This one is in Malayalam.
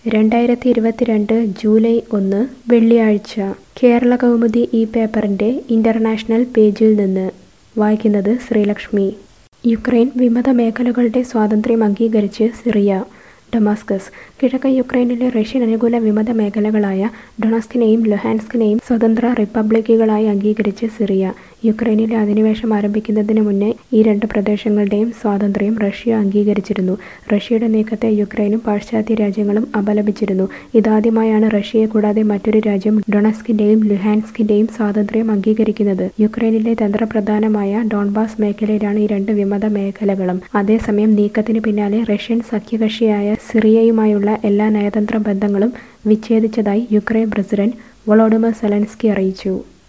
രണ്ടായിരത്തി ഇരുപത്തിരണ്ട് ജൂലൈ ഒന്ന് വെള്ളിയാഴ്ച കേരള കൗമുദി ഈ പേപ്പറിൻ്റെ ഇൻ്റർനാഷണൽ പേജിൽ നിന്ന് വായിക്കുന്നത് ശ്രീലക്ഷ്മി യുക്രൈൻ വിമത മേഖലകളുടെ സ്വാതന്ത്ര്യം അംഗീകരിച്ച് സിറിയ ഡമാസ്കസ് കിഴക്കൻ യുക്രൈനിലെ റഷ്യൻ അനുകൂല വിമത മേഖലകളായ ഡൊണസ്കിനെയും ലുഹാൻസ്കിനെയും സ്വതന്ത്ര റിപ്പബ്ലിക്കുകളായി അംഗീകരിച്ച് സിറിയ യുക്രൈനിലെ അധിനിവേശം ആരംഭിക്കുന്നതിന് മുന്നേ ഈ രണ്ട് പ്രദേശങ്ങളുടെയും സ്വാതന്ത്ര്യം റഷ്യ അംഗീകരിച്ചിരുന്നു റഷ്യയുടെ നീക്കത്തെ യുക്രൈനും പാശ്ചാത്യ രാജ്യങ്ങളും അപലപിച്ചിരുന്നു ഇതാദ്യമായാണ് റഷ്യയെ കൂടാതെ മറ്റൊരു രാജ്യം ഡൊണസ്കിന്റെയും ലുഹാൻസ്കിന്റെയും സ്വാതന്ത്ര്യം അംഗീകരിക്കുന്നത് യുക്രൈനിലെ തന്ത്രപ്രധാനമായ ഡോൺബാസ് മേഖലയിലാണ് ഈ രണ്ട് വിമത മേഖലകളും അതേസമയം നീക്കത്തിന് പിന്നാലെ റഷ്യൻ സഖ്യകക്ഷിയായ സിറിയയുമായുള്ള എല്ലാ നയതന്ത്ര ബന്ധങ്ങളും വിച്ഛേദിച്ചതായി യുക്രൈൻ പ്രസിഡന്റ് വൊളോഡിമർ സെലൻസ്കി അറിയിച്ചു